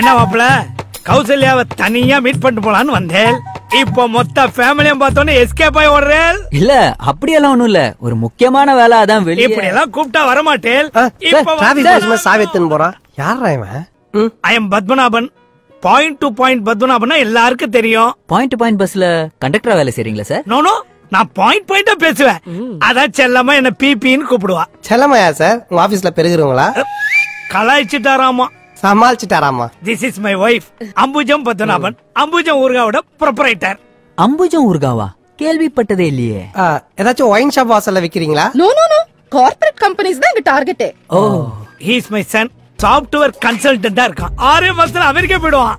என்ன மாப்பிள கௌசல்யாவை தனியா மீட் பண்ணிட்டு போலான்னு வந்தேன் இப்போ மொத்த ஃபேமிலியும் பார்த்தோன்னே எஸ்கேப் ஆகி ஓடுறேன் இல்ல அப்படியெல்லாம் ஒண்ணும் இல்ல ஒரு முக்கியமான வேலை அதான் வெளியே இப்படி எல்லாம் கூப்பிட்டா வரமாட்டேன் டிராபிக் போலீஸ் மாதிரி சாவி எடுத்துன்னு போறான் யாரா இவன் ம். I M Padmanabhan point to point பத்மநாபன்னா எல்லாருக்கும் தெரியும் பாயிண்ட் பாயிண்ட் பஸ்ல கண்டக்டரா வேலை செய்றீங்களா சார் நோனோ நான் பாயிண்ட் பாயிண்டா பேசுவேன் அதான் செல்லமா என்ன பிபின்னு கூப்பிடுவா செல்லமையா சார் உங்க ஆபீஸ்ல பெருகிறவங்களா கலாய்ச்சிட்டாராமா சமாளிச்சுட்டாராமா this is my wife Ambujam Padmanabhan Ambujam ஊர்காவோட ப்ரொப்பரைட்டர் அம்புஜம் ஊர்காவா கேள்விப்பட்டதே இல்லையே ஆ, ஏதாச்சும் ஒயின் ஷாப் வாசல்ல விக்கிறீங்களா no no no corporate companies தான் எங்க டார்கெட்டே oh he is my son software கன்சல்டன்டா இருக்கான் ஆறே மாசத்துல அமெரிக்கா போயிடுவான்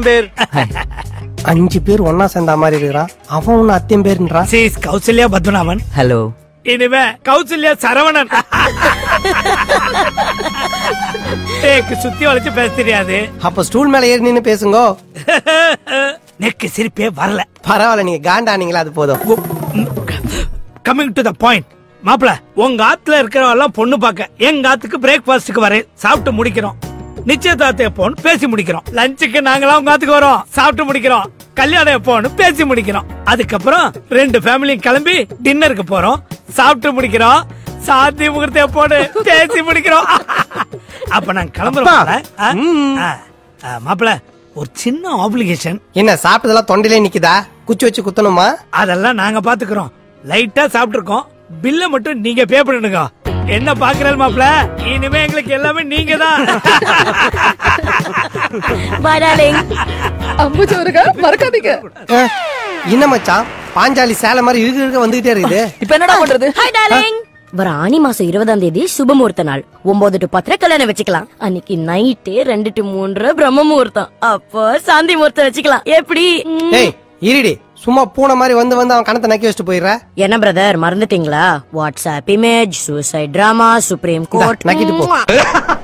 அஞ்சு பேர் ஒன்னா சேர்ந்த மாதிரி இருக்கிறான் அவன் ஒன்னு அத்தியம் பேருன்றான் she is Kausalya Padmanabhan hello இனிமே கௌசல்யா சரவணன் தேக்கு சுத்தி வளைச்சு பேச தெரியாது அப்ப ஸ்டூல் மேல ஏறி நின்னு பேசுங்க நெக்கு சிரிப்பே வரல பரவாயில்ல நீங்க காண்டானீங்களா அது போதும் கமிங் டு த பாயிண்ட் மாப்பிள உங்க ஆத்துல இருக்கிறவெல்லாம் பொண்ணு பார்க்க எங்க ஆத்துக்கு பிரேக்ஃபாஸ்டுக்கு வரேன் சாப்பிட்டு முடிக்கிறோம் நிச்சயதார்த்தம் எப்போன்னு பேசி முடிக்கிறோம் லஞ்சுக்கு நாங்களாம் உங்க ஆத்துக்கு வரோம் சாப்பிட்டு முடிக்கிறோம் கல்யாணம் எப்போன்னு பேசி முடிக்கிறோம் அதுக்கப்புறம் ரெண்டு ஃபேமிலியும் கிளம்பி டின்னருக்கு போறோம் சாப்பிட்டு முடிக்கிறோம் சாந்தி முகூர்த்தம் எப்போன்னு பேசி முடிக்கிறோம் அப்ப நாங்க கிளம்புறோம் மாப்பிள. ஆ? ஆ. ஆ, மாப்பிள ஒரு சின்ன ஆப்ளிகேஷன் என்ன சாப்பிட்டதெல்லாம் தொண்டையிலே நிக்குதா குச்சி வச்சு குத்தணுமா அதெல்லாம் நாங்க பாத்துக்கிறோம் லைட்டா சாப்பிட்டுருக்கோம் பில்ல மட்டும் நீங்க பே பண்ணிடுங்க என்ன பாக்குறாரு மாப்ள இனிமே எங்களுக்கு எல்லாமே நீங்க தான் அம்புஜோருக மறக்காதீங்க அஹ், என்ன மச்சான் பாஞ்சாலி சேலை மாதிரி இருக்கு இருக்க வந்துகிட்டே இருக்குது இப்ப என்னடா பண்றது ஹாய் டார்லிங் வர ஆனி மாசம் இருபதாம் தேதி சுபமுகூர்த்த நாள் ஒன்பது டு பத்திர கல்யாணம் வச்சுக்கலாம் அன்னைக்கு நைட்டு ரெண்டு டு மூன்று பிரம்ம முகூர்த்தம் அப்போ சாந்தி முகூர்த்தம் வச்சுக்கலாம் எப்படி ம். ஏய் இருடி சும்மா பூனை மாதிரி வந்து வந்து அவன் கணத்தை நக்கி வச்சுட்டு போயிடுற என்ன பிரதர் மறந்துட்டீங்களா WhatsApp image suicide drama supreme court நக்கிட்டு போ